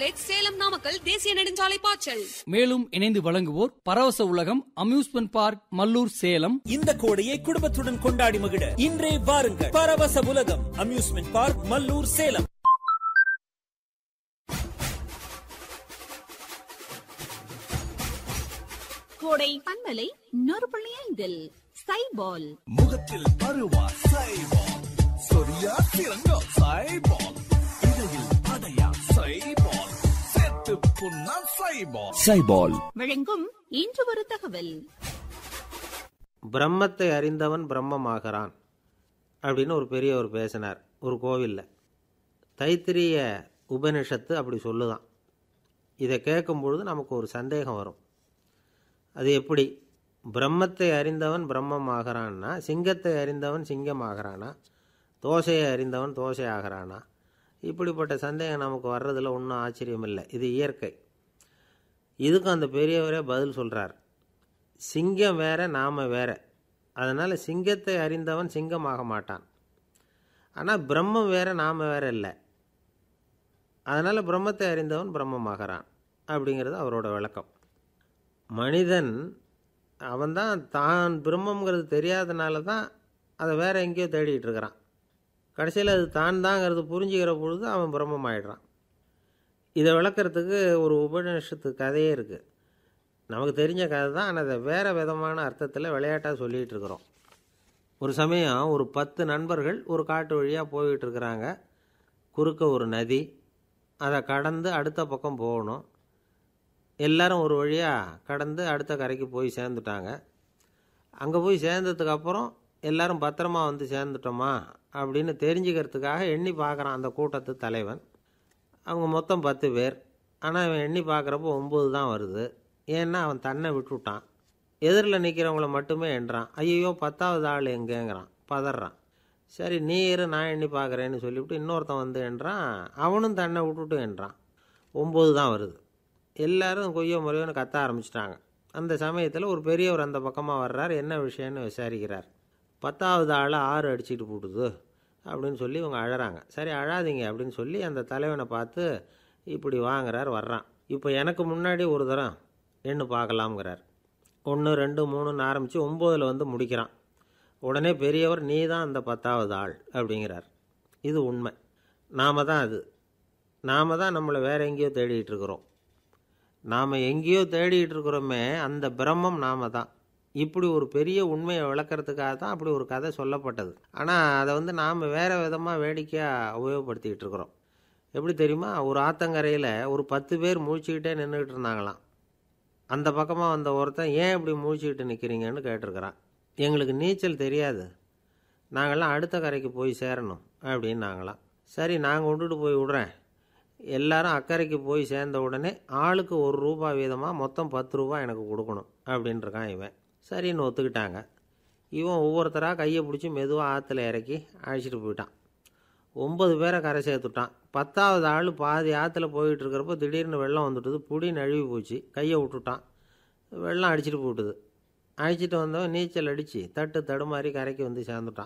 college Salem Namakkal தேசிய நெடுஞ்சாலை பாய்ச்சல் மேலும் இணைந்து வழங்குவோர் பரவச உலகம் அம்யூஸ்மெண்ட் பார்க் மல்லூர் சேலம் இந்த கோடையை குடும்பத்துடன் கொண்டாடி மகிழ இன்றே வாருங்கள் பரவச உலகம் அம்யூஸ்மெண்ட் பார்க் மல்லூர் சேலம் கோடை பண்பலை நூறு புள்ளி ஐந்தில் சைபால் முகத்தில் பருவா சைபால் சொரியா திறங்கோ சைபால் இடையில் அடையா சைபால் செத்து புண்ணா சைபால் சைபால் வழங்கும் இன்று ஒரு தகவல் பிரம்மத்தை அறிந்தவன் பிரம்மமாகிறான் அப்படின்னு ஒரு பெரியவர் பேசினார் ஒரு கோவிலில் தைத்திரிய உபனிஷத்து அப்படி சொல்லுதான் இதை கேட்கும் பொழுது நமக்கு ஒரு சந்தேகம் வரும் அது எப்படி பிரம்மத்தை அறிந்தவன் பிரம்மம் ஆகிறான்னா சிங்கத்தை அறிந்தவன் சிங்கம் ஆகிறானா தோசையை அறிந்தவன் தோசை ஆகிறானா இப்படிப்பட்ட சந்தேகம் நமக்கு வர்றதில் ஒன்றும் ஆச்சரியம் இல்லை இது இயற்கை இதுக்கும் அந்த பெரியவரே பதில் சொல்கிறார் சிங்கம் வேற நாம வேற அதனால் சிங்கத்தை அறிந்தவன் சிங்கமாக மாட்டான் ஆனால் பிரம்மம் வேற நாம வேற இல்லை அதனால் பிரம்மத்தை அறிந்தவன் பிரம்மமாகறான் அப்படிங்கிறது அவரோட விளக்கம் மனிதன் அவன்தான் தான் பிரம்மங்கிறது தெரியாதனால தான் அதை வேற எங்கேயோ தேடிட்டு இருக்கிறான் கடைசியில் அது தான் தாங்கிறது புரிஞ்சுக்கிற பொழுது அவன் பிரம்மம் ஆயிடுறான் இதை விளக்கறதுக்கு ஒரு உபநிஷத்து கதையே இருக்குது நமக்கு தெரிஞ்ச கதை தான் ஆனால் அதை வேறு விதமான அர்த்தத்தில் விளையாட்டாக சொல்லிகிட்டு இருக்கிறோம் ஒரு சமயம் ஒரு பத்து நண்பர்கள் ஒரு காட்டு வழியாக போய்கிட்டு இருக்கிறாங்க குறுக்க ஒரு நதி அதை கடந்து அடுத்த பக்கம் போகணும் எல்லாரும் ஒரு வழியாக கடந்து அடுத்த கரைக்கு போய் சேர்ந்துட்டாங்க அங்கே போய் சேர்ந்ததுக்கு அப்புறம் எல்லாரும் பத்திரமா வந்து சேர்ந்துட்டோமா அப்படின்னு தெரிஞ்சுக்கிறதுக்காக எண்ணி பார்க்குறான் அந்த கூட்டத்து தலைவன் அவங்க மொத்தம் பத்து பேர் ஆனால் அவன் எண்ணி பார்க்குறப்போ ஒம்பது தான் வருது ஏன்னா அவன் தன்னை விட்டுவிட்டான் எதிரில் நிற்கிறவங்கள மட்டுமே எண்றான் ஐயோ பத்தாவது ஆள் எங்கேங்கிறான் பதறான் சரி நீ இரு நான் எண்ணி பார்க்குறேன்னு சொல்லிவிட்டு இன்னொருத்தன் வந்து எண்றான் அவனும் தன்னை விட்டுட்டு எண்றான் ஒம்பது தான் வருது எல்லாரும் கொய்யோ முறையோன்னு கத்த ஆரம்பிச்சிட்டாங்க அந்த சமயத்தில் ஒரு பெரியவர் அந்த பக்கமாக வர்றார் என்ன விஷயம்னு விசாரிக்கிறார் பத்தாவது ஆளை ஆறு அடிச்சிட்டு போட்டுது அப்படின்னு சொல்லி இவங்க அழறாங்க சரி அழாதீங்க அப்படின்னு சொல்லி அந்த தலைவனை பார்த்து இப்படி வாங்குறார் வர்றான் இப்போ எனக்கு முன்னாடி ஒரு தரம் எண்ணு பார்க்கலாம்ங்கிறார் ஒன்று ரெண்டு மூணுன்னு ஆரம்பித்து ஒம்போதில் வந்து முடிக்கிறான் உடனே பெரியவர் நீ தான் அந்த பத்தாவது ஆள் அப்படிங்கிறார் இது உண்மை நாம தான் அது நாம தான் நம்மளை வேற எங்கேயோ தேடிட்டு இருக்கிறோம் நாம் எங்கேயோ தேடிட்டு இருக்கிறோமே அந்த பிரம்மம் நாம தான் இப்படி ஒரு பெரிய உண்மையை விளக்கறதுக்காக தான் அப்படி ஒரு கதை சொல்லப்பட்டது ஆனால் அதை வந்து நாம் வேறு விதமாக வேடிக்கையாக உபயோகப்படுத்திக்கிட்டு இருக்கிறோம் எப்படி தெரியுமா ஒரு ஆத்தங்கரையில் ஒரு பத்து பேர் முழிச்சுக்கிட்டே நின்றுக்கிட்டு இருந்தாங்களாம் அந்த பக்கமாக வந்த ஒருத்தன் ஏன் இப்படி முழிச்சுக்கிட்டு நிற்கிறீங்கன்னு கேட்டிருக்கிறான் எங்களுக்கு நீச்சல் தெரியாது நாங்கள்லாம் அடுத்த கரைக்கு போய் சேரணும் அப்படின்னு நாங்களாம் சரி நாங்கள் விட்டுட்டு போய் விடுறேன் எல்லாரும் அக்கறைக்கு போய் சேர்ந்த உடனே ஆளுக்கு ஒரு ரூபா வீதமாக மொத்தம் பத்து ரூபா எனக்கு கொடுக்கணும் அப்படின்ட்டுருக்கான் இவன் சரின்னு ஒத்துக்கிட்டாங்க இவன் ஒவ்வொருத்தராக கையை பிடிச்சி மெதுவாக ஆற்றுல இறக்கி அழைச்சிட்டு போயிட்டான் ஒம்பது பேரை கரை சேர்த்துட்டான் பத்தாவது ஆள் பாதி ஆற்றுல போயிட்டு இருக்கிறப்போ திடீர்னு வெள்ளம் வந்துட்டுது புடி நழுவி போச்சு கையை விட்டுட்டான் வெள்ளம் அடிச்சிட்டு போட்டுது அழைச்சிட்டு வந்தவன் நீச்சல் அடித்து தட்டு தடுமாறி கரைக்கு வந்து சேர்ந்துட்டான்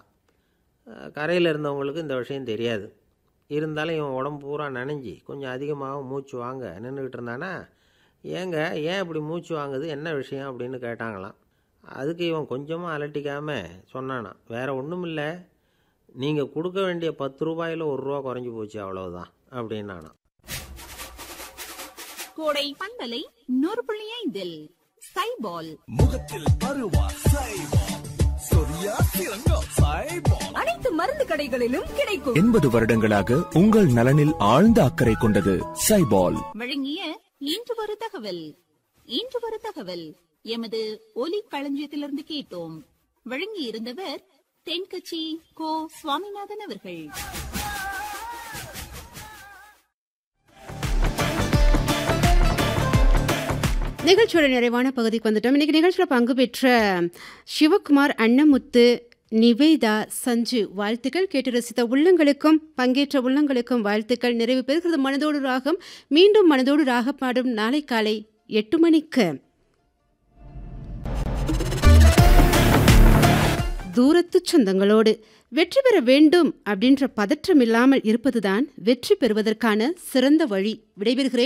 அஹ் கரையில் இருந்தவங்களுக்கு இந்த விஷயம் தெரியாது இருந்தாலும் இவன் உடம்பு பூரா நனைஞ்சி கொஞ்சம் அதிகமாக மூச்சு வாங்க நின்றுக்கிட்டு இருந்தானா ஏங்க ஏன் இப்படி மூச்சு வாங்குது என்ன விஷயம் அப்படின்னு கேட்டாங்களாம் அதுக்கு இவன் கொஞ்சமாக அலட்டிக்காமல் சொன்னானான் வேற ஒன்றும் இல்லை நீங்கள் கொடுக்க வேண்டிய பத்து ரூபாயில் ஒரு ரூபா குறைஞ்சி போச்சு அவ்வளவுதான் அப்படின்னானான் கோடை பண்பலை நூறு புள்ளி ஐந்தில் சைபால் முகத்தில் பருவா சைபால் சொரியா திறங்கோ சைபால் அனைத்து மருந்து கடைகளிலும் கிடைக்கும் எண்பது வருடங்களாக உங்கள் நலனில் ஆழ்ந்த அக்கறை கொண்டது சைபால் வழங்கிய இன்று ஒரு தகவல் இன்று ஒரு தகவல் எமது ஒலி களஞ்சியத்திலிருந்து கேட்டோம் வழங்கி இருந்தவர் தென்கட்சி கோ சுவாமிநாதன் அவர்கள் நிகழ்ச்சியோட நிறைவான பகுதிக்கு வந்துட்டோம் இன்னைக்கு நிகழ்ச்சியில் பங்கு பெற்ற சிவகுமார் அன்னமுத்து நிவேதா சஞ்சு வாழ்த்துக்கள் கேட்டு ரசித்த உள்ளங்களுக்கும் பங்கேற்ற உள்ளங்களுக்கும் வாழ்த்துக்கள் நிறைவு பெறுகிறது மனதோடு ராகம் மீண்டும் மனதோடு ராக பாடும் நாளை காலை எட்டு மணிக்கு தூரத்து சொந்தங்களோடு வெற்றி பெற வேண்டும் அப்படின்ற பதற்றம் இல்லாமல் இருப்பதுதான் வெற்றி பெறுவதற்கான சிறந்த வழி விடைபெறுகிறேன்